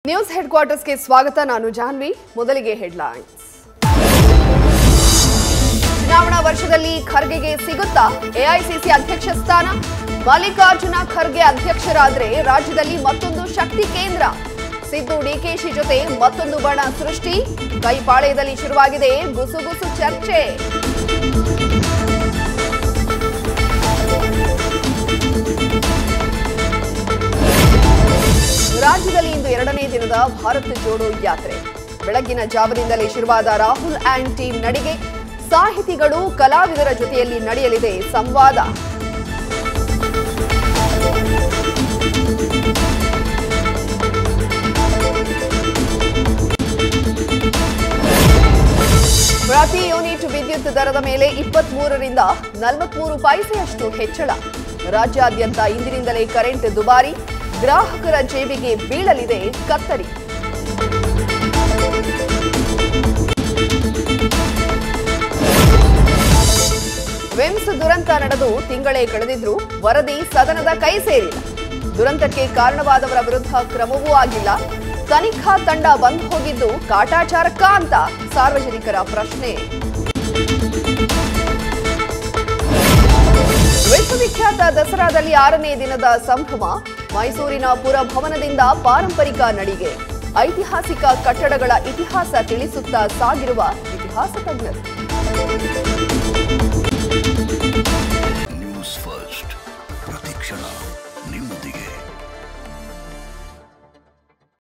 news head ಕ್ವಾರ್ಟರ್ಸ್ಗೆ ಸ್ವಾಗತ ನಾನು ಜಾನ್ವಿ ಮೊದಲಿಗೆ ಹೆಡ್ಲೈನ್ಸ್ ಚುನಾವಣಾ ವರ್ಷದಲ್ಲಿ ಖರ್ಗೆಗೆ ಸಿಗುತ್ತಾ ಎಐಸಿಸಿ ಅಧ್ಯಕ್ಷ ಸ್ಥಾನ ಮಲ್ಲಿಕಾರ್ಜುನ ಖರ್ಗೆ ಅಧ್ಯಕ್ಷರಾದ್ರೆ ರಾಜ್ಯದಲ್ಲಿ ಮತ್ತೊಂದು ಶಕ್ತಿ ಕೇಂದ್ರ ಸಿದ್ದು ಡಿಕೆಶಿ ಜೊತೆ ಮತ್ತೊಂದು ಬಣ ಸೃಷ್ಟಿ ಕೈಪಾಳ್ಯದಲ್ಲಿ ಶುರುವಾಗಿದೆ ಗುಸುಗುಸು ಚರ್ಚೆ ರಾಜ್ಯದಲ್ಲಿ ಇಂದು ಎರಡನೇ ದಿನದ ಭಾರತ್ ಜೋಡೋ ಯಾತ್ರೆ ಬೆಳಗ್ಗಿನ ಜಾವದಿಂದಲೇ ಶುರುವಾದ ರಾಹುಲ್ ಆ್ಯಂಡ್ ಟೀಮ್ ನಡಿಗೆ ಸಾಹಿತಿಗಳು ಕಲಾವಿದರ ಜೊತೆಯಲ್ಲಿ ನಡೆಯಲಿದೆ ಸಂವಾದ ಪ್ರತಿ ಯೂನಿಟ್ ವಿದ್ಯುತ್ ದರದ ಮೇಲೆ ಇಪ್ಪತ್ತ್ ಮೂರರಿಂದ ನಲವತ್ಮೂರು ಪೈಸೆಯಷ್ಟು ಹೆಚ್ಚಳ ರಾಜ್ಯಾದ್ಯಂತ ಇಂದಿನಿಂದಲೇ ಕರೆಂಟ್ ದುಬಾರಿ ಗ್ರಾಹಕರ ಜೇಬಿಗೆ ಬೀಳಲಿದೆ ಕತ್ತರಿ ವಿಮ್ಸ್ ದುರಂತ ನಡೆದು ತಿಂಗಳೇ ಕಳೆದಿದ್ರೂ ವರದಿ ಸದನದ ಕೈ ಸೇರಿಲ್ಲ ದುರಂತಕ್ಕೆ ಕಾರಣವಾದವರ ವಿರುದ್ಧ ಕ್ರಮವೂ ಆಗಿಲ್ಲ ತನಿಖಾ ತಂಡ ಬಂದ್ ಹೋಗಿದ್ದು ಕಾಟಾಚಾರಕ್ಕ ಅಂತ ಸಾರ್ವಜನಿಕರ ಪ್ರಶ್ನೆ ವಿಶ್ವವಿಖ್ಯಾತ ದಸರಾದಲ್ಲಿ ಆರನೇ ದಿನದ ಸಂಭ್ರಮ ಮೈಸೂರಿನ ಪುರಭವನದಿಂದ ಪಾರಂಪರಿಕ ನಡಿಗೆ ಐತಿಹಾಸಿಕ ಕಟ್ಟಡಗಳ ಇತಿಹಾಸ ತಿಳಿಸುತ್ತಾ ಸಾಗಿರುವ ಇತಿಹಾಸ ತಜ್ಞರು